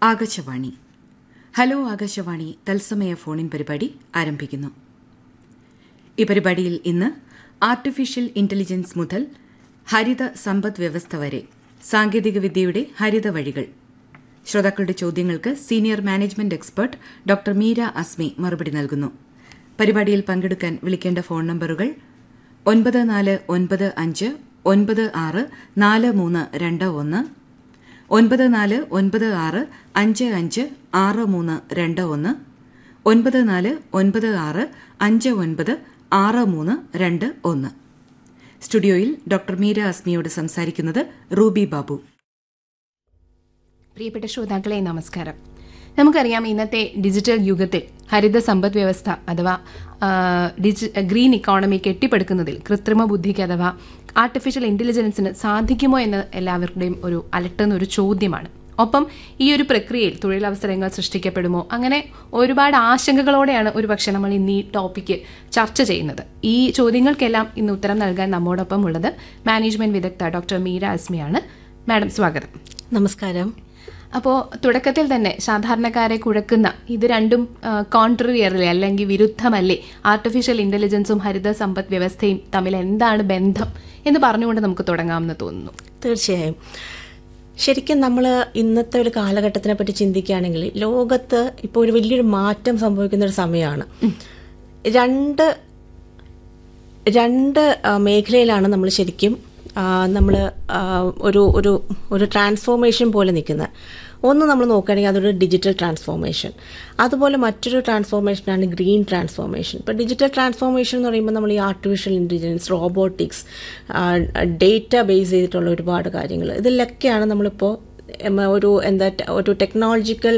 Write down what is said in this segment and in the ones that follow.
Akashvani hello Akashvani തത്സമയ ഫോണിൻ പരിപാടി ആരംഭിക്കുന്നു ഈ പരിപാടിയിൽ ഇന്ന് ആർട്ടിഫിഷ്യൽ ഇന്റലിജൻസ് മുതൽ ഹരിത സമ്പദ് വ്യവസ്ഥ വരെ സാങ്കേതികവിദ്യയുടെ ഹരിത വഴികൾ ശ്രോതാക്കളുടെ ചോദ്യങ്ങൾക്ക് senior management expert doctor Meera Azmi മറുപടി നൽകുന്നു പരിപാടിയിൽ പങ്കെടുക്കാൻ വിളിക്കേണ്ട ഫോൺ നമ്പറുകൾ ഒൻപത് നാല് ഒൻപത് അഞ്ച് ഒൻപത് ആറ് നാല് മൂന്ന് രണ്ട് ഒന്ന് ഒൻപത് നാല് ഒൻപത് ആറ് അഞ്ച് അഞ്ച് ആറ് മൂന്ന് രണ്ട് ഒന്ന് ഒൻപത് നാല് ഒൻപത് ആറ് അഞ്ച് ഒൻപത് ആറ് മൂന്ന് രണ്ട് ഒന്ന് സ്റ്റുഡിയോയിൽ ഡോക്ടർ മീര അസ്മിയോട് സംസാരിക്കുന്നത് റൂബി ബാബു പ്രിയപ്പെട്ട ശ്രോതാക്കളെ നമസ്കാരം നമുക്കറിയാം ഇന്നത്തെ ഡിജിറ്റൽ യുഗത്തിൽ ഹരിത സമ്പദ് വ്യവസ്ഥ അഥവാ ആ, ഡിജി ഗ്രീൻ ഇക്കോണമി കെട്ടിപ്പടുക്കുന്നതിൽ കൃത്രിമ ബുദ്ധിക്ക് അഥവാ ആർട്ടിഫിഷ്യൽ ഇന്റലിജൻസിന് സാധിക്കുമോ എന്ന് എല്ലാവരുടെയും ഒരു അലട്ടുന്ന ഒരു ചോദ്യമാണ് ഒപ്പം ഈ ഒരു പ്രക്രിയയിൽ തൊഴിലവസരങ്ങൾ സൃഷ്ടിക്കപ്പെടുമോ അങ്ങനെ ഒരുപാട് ആശങ്കകളോടെയാണ് ഒരു പക്ഷെ നമ്മൾ ഇന്ന് ഈ ടോപ്പിക്ക് ചർച്ച ചെയ്യുന്നത് ഈ ചോദ്യങ്ങൾക്കെല്ലാം ഇന്ന് ഉത്തരം നൽകാൻ നമ്മോടൊപ്പം ഉള്ളത് മാനേജ്മെന്റ് വിദഗ്ധ ഡോക്ടർ മീര അസ്മിയാണ് മാഡം സ്വാഗതം നമസ്കാരം അപ്പോൾ തുടക്കത്തിൽ തന്നെ സാധാരണക്കാരെ കുഴക്കുന്ന ഇത് രണ്ടും കോൺട്രറി അല്ലേ അല്ലെങ്കിൽ വിരുദ്ധമല്ലേ ആർട്ടിഫിഷ്യൽ ഇന്റലിജൻസും ഹരിത സമ്പദ് വ്യവസ്ഥയും തമ്മിൽ എന്താണ് ബന്ധം എന്ന് പറഞ്ഞുകൊണ്ട് നമുക്ക് തുടങ്ങാമെന്ന് തോന്നുന്നു തീർച്ചയായും ശരിക്കും നമ്മൾ ഇന്നത്തെ ഒരു കാലഘട്ടത്തിനെ പറ്റി ചിന്തിക്കുകയാണെങ്കിൽ ലോകത്ത് ഇപ്പോൾ ഒരു വലിയൊരു മാറ്റം സംഭവിക്കുന്ന ഒരു സമയമാണ് രണ്ട് രണ്ട് ആ, മേഖലയിലാണ് നമ്മൾ ശരിക്കും നമ്മൾ ഒരു ഒരു ഒരു ട്രാൻസ്ഫോർമേഷൻ പോലെ നിൽക്കുന്നത് ഒന്ന് നമ്മൾ നോക്കുകയാണെങ്കിൽ അതൊരു ഡിജിറ്റൽ ട്രാൻസ്ഫോർമേഷൻ അതുപോലെ മറ്റൊരു ട്രാൻസ്ഫോർമേഷനാണ് ഗ്രീൻ ട്രാൻസ്ഫോർമേഷൻ ഇപ്പോൾ ഡിജിറ്റൽ ട്രാൻസ്ഫോർമേഷൻ എന്ന് പറയുമ്പോൾ നമ്മൾ ഈ artificial intelligence robotics database ചെയ്തിട്ടുള്ള ഒരുപാട് കാര്യങ്ങൾ ഇതിലൊക്കെയാണ് നമ്മളിപ്പോൾ എം, ഒരു എന്താ ടെ- ഒരു ടെക്നോളജിക്കൽ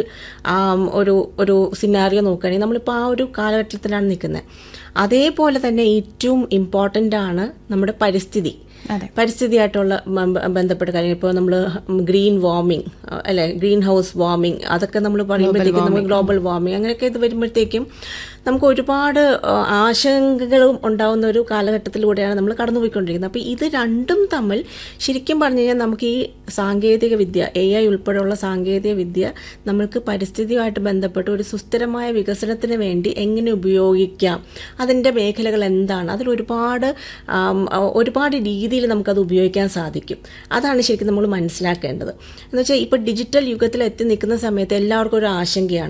ഒരു ഒരു സിനാറിയോ നോക്കുകയാണെങ്കിൽ നമ്മളിപ്പോൾ ആ ഒരു കാലഘട്ടത്തിലാണ് നിൽക്കുന്നത് അതേപോലെ തന്നെ ഏറ്റവും ഇമ്പോർട്ടൻ്റ് ആണ് നമ്മുടെ പരിസ്ഥിതി അതെ പരിസ്ഥിതിയായിട്ടുള്ള ബ- ബന്ധപ്പെട്ട കാര്യങ്ങൾ ഇപ്പോൾ നമ്മൾ ഗ്രീൻ വാർമിംഗ് അല്ലെ ഗ്രീൻ ഹൗസ് വാർമിംഗ് അതൊക്കെ നമ്മൾ പറയുമ്പോഴത്തേക്കും നമ്മൾ ഗ്ലോബൽ വാർമിംഗ് അങ്ങനെയൊക്കെ ഇത് വരുമ്പോഴത്തേക്കും നമുക്ക് ഒരുപാട് ആ, ആശങ്കകളും ഉണ്ടാവുന്ന ഒരു കാലഘട്ടത്തിലൂടെയാണ് നമ്മൾ കടന്നുപോയിക്കൊണ്ടിരിക്കുന്നത് അപ്പോൾ ഇത് രണ്ടും തമ്മിൽ ശരിക്കും പറഞ്ഞു കഴിഞ്ഞാൽ നമുക്ക് ഈ സാങ്കേതിക വിദ്യ എ ഐ ഉൾപ്പെടെയുള്ള സാങ്കേതിക വിദ്യ നമ്മൾക്ക് പരിസ്ഥിതിയുമായിട്ട് ബന്ധപ്പെട്ട് ഒരു സുസ്ഥിരമായ വികസനത്തിന് വേണ്ടി എങ്ങനെ ഉപയോഗിക്കാം അതിൻ്റെ മേഖലകൾ എന്താണ് അതിൽ ഒരുപാട് ആം, ഒരുപാട് രീതിയിൽ നമുക്കത് ഉപയോഗിക്കാൻ സാധിക്കും അതാണ് ശരിക്കും നമ്മൾ മനസ്സിലാക്കേണ്ടത് എന്ന് വെച്ചാൽ ഇപ്പോൾ ഡിജിറ്റൽ യുഗത്തിൽ എത്തി നിൽക്കുന്ന സമയത്ത് എല്ലാവർക്കും ഒരു ആശങ്കയാണ്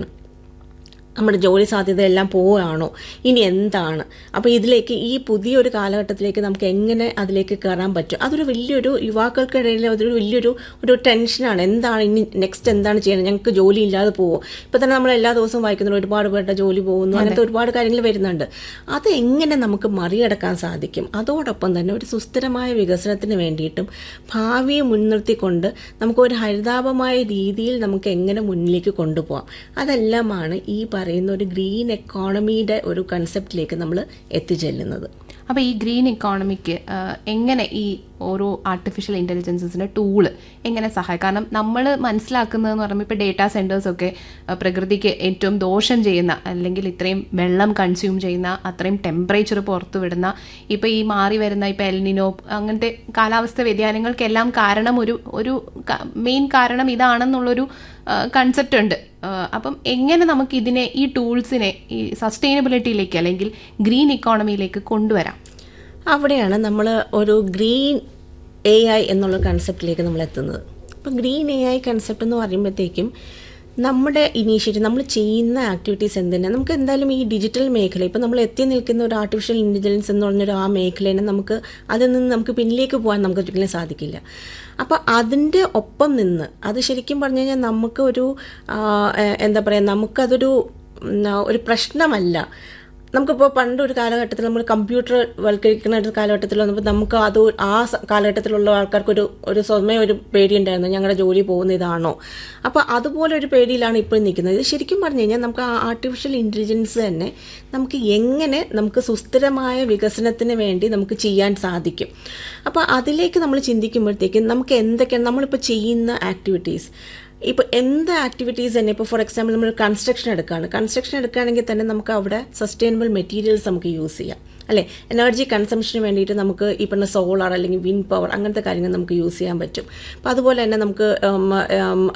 നമ്മുടെ ജോലി സാധ്യത എല്ലാം പോവുകയാണോ ഇനി എന്താണ് അപ്പോൾ ഇതിലേക്ക് ഈ പുതിയൊരു കാലഘട്ടത്തിലേക്ക് നമുക്ക് എങ്ങനെ അതിലേക്ക് കയറാൻ പറ്റും അതൊരു വലിയൊരു യുവാക്കൾക്കിടയിൽ അതൊരു വലിയൊരു ഒരു ടെൻഷനാണ് എന്താണ് ഇനി നെക്സ്റ്റ് എന്താണ് ചെയ്യണം ഞങ്ങൾക്ക് ജോലി ഇല്ലാതെ പോകുമോ ഇപ്പം തന്നെ നമ്മൾ എല്ലാ ദിവസവും വായിക്കുന്ന ഒരുപാട് പേരുടെ ജോലി പോകുന്നു അങ്ങനത്തെ ഒരുപാട് കാര്യങ്ങൾ വരുന്നുണ്ട് അത് എങ്ങനെ നമുക്ക് മറികടക്കാൻ സാധിക്കും അതോടൊപ്പം തന്നെ ഒരു സുസ്ഥിരമായ വികസനത്തിന് വേണ്ടിയിട്ടും ഭാവിയെ മുൻനിർത്തിക്കൊണ്ട് നമുക്ക് ഒരു ഹരിതാപമായ രീതിയിൽ നമുക്ക് എങ്ങനെ മുന്നിലേക്ക് കൊണ്ടുപോകാം അതെല്ലാമാണ് ഈ പറയുന്ന ഒരു ഗ്രീൻ എക്കോണമിയുടെ ഒരു കൺസെപ്റ്റിലേക്ക് നമ്മൾ എത്തിച്ചെല്ലുന്നത് അപ്പോൾ ഈ ഗ്രീൻ ഇക്കോണമിക്ക് എങ്ങനെ ഈ ഓരോ ആർട്ടിഫിഷ്യൽ ഇൻ്റലിജൻസിൻ്റെ ടൂള് എങ്ങനെ സഹായിക്കും കാരണം നമ്മൾ മനസ്സിലാക്കുന്നതെന്ന് പറയുമ്പോൾ ഇപ്പോൾ ഡേറ്റാ സെൻറ്റേഴ്സ് ഒക്കെ ആ, പ്രകൃതിക്ക് ഏറ്റവും ദോഷം ചെയ്യുന്ന അല്ലെങ്കിൽ ഇത്രയും വെള്ളം കൺസ്യൂം ചെയ്യുന്ന അത്രയും ടെമ്പറേച്ചർ പുറത്തു വിടുന്ന ഇപ്പോൾ ഈ മാറി വരുന്ന ഇപ്പോൾ എൽനിനോ അങ്ങനത്തെ കാലാവസ്ഥ വ്യതിയാനങ്ങൾക്കെല്ലാം കാരണം ഒരു ഒരു മെയിൻ കാരണം ഇതാണെന്നുള്ളൊരു കൺസെപ്റ്റ് ഉണ്ട് ആ, അപ്പം എങ്ങനെ നമുക്ക് ഇതിനെ ഈ ടൂൾസിനെ ഈ സസ്റ്റൈനബിലിറ്റിയിലേക്ക് അല്ലെങ്കിൽ ഗ്രീൻ ഇക്കോണമിയിലേക്ക് കൊണ്ടുവരാം അവിടെയാണ് നമ്മൾ ഒരു ഗ്രീൻ എ ഐ എന്നുള്ള കൺസെപ്റ്റിലേക്ക് നമ്മൾ എത്തുന്നത് അപ്പം ഗ്രീൻ എ ഐ കൺസെപ്റ്റ് എന്ന് പറയുമ്പോഴത്തേക്കും നമ്മുടെ ഇനീഷ്യേറ്റീവ് നമ്മൾ ചെയ്യുന്ന ആക്ടിവിറ്റീസ് എന്തിനാണ് നമുക്ക് എന്തായാലും ഈ ഡിജിറ്റൽ മേഖല ഇപ്പം നമ്മൾ എത്തി നിൽക്കുന്ന ഒരു ആർട്ടിഫിഷ്യൽ ഇൻ്റലിജൻസ് എന്ന് പറഞ്ഞൊരു ആ മേഖലയെ നമുക്ക് അതിൽ നിന്ന് നമുക്ക് പിന്നിലേക്ക് പോകാൻ നമുക്ക് ഒരിക്കലും സാധിക്കില്ല അപ്പോൾ അതിൻ്റെ ഒപ്പം നിന്ന് അത് ശരിക്കും പറഞ്ഞു കഴിഞ്ഞാൽ നമുക്ക് ഒരു ആ, എ- എന്താ പറയുക നമുക്കതൊരു ഉം, ഒരു പ്രശ്നമല്ല നമുക്കിപ്പോൾ പണ്ട് ഒരു കാലഘട്ടത്തിൽ നമ്മൾ കമ്പ്യൂട്ടർ വൽക്കരിക്കുന്ന ഒരു കാലഘട്ടത്തിൽ വന്നപ്പോൾ നമുക്ക് അത് ആ സ- കാലഘട്ടത്തിലുള്ള ആൾക്കാർക്ക് ഒരു ഒരു സ്വയമേ ഒരു പേടിയുണ്ടായിരുന്നു ഞങ്ങളുടെ ജോലി പോകുന്ന ഇതാണോ അപ്പോൾ അതുപോലെ ഒരു പേടിയിലാണ് ഇപ്പോൾ നിൽക്കുന്നത് ഇത് ശരിക്കും പറഞ്ഞു കഴിഞ്ഞാൽ നമുക്ക് ആ ആർട്ടിഫിഷ്യൽ ഇൻ്റലിജൻസ് തന്നെ നമുക്ക് എങ്ങനെ നമുക്ക് സുസ്ഥിരമായ വികസനത്തിന് വേണ്ടി നമുക്ക് ചെയ്യാൻ സാധിക്കും അപ്പോൾ അതിലേക്ക് നമ്മൾ ചിന്തിക്കുമ്പോഴത്തേക്കും നമുക്ക് എന്തൊക്കെയാണ് നമ്മളിപ്പോൾ ചെയ്യുന്ന ആക്ടിവിറ്റീസ് ഇപ്പോൾ എന്ത് ആക്ടിവിറ്റീസ് തന്നെ ഇപ്പോൾ ഫോർ എക്സാമ്പിൾ നമ്മൾ കൺസ്ട്രക്ഷൻ എടുക്കുകയാണ് കൺസ്ട്രക്ഷൻ എടുക്കുകയാണെങ്കിൽ തന്നെ നമുക്ക് അവിടെ സസ്റ്റൈനബിൾ മെറ്റീരിയൽസ് നമുക്ക് യൂസ് ചെയ്യാം അല്ലേ എനർജി കൺസംഷന് വേണ്ടിയിട്ട് നമുക്ക് ഈ പറഞ്ഞ സോളാർ അല്ലെങ്കിൽ വിൻഡ് പവർ അങ്ങനത്തെ കാര്യങ്ങൾ നമുക്ക് യൂസ് ചെയ്യാൻ പറ്റും അപ്പോൾ അതുപോലെ തന്നെ നമുക്ക് ഉം, ഉം,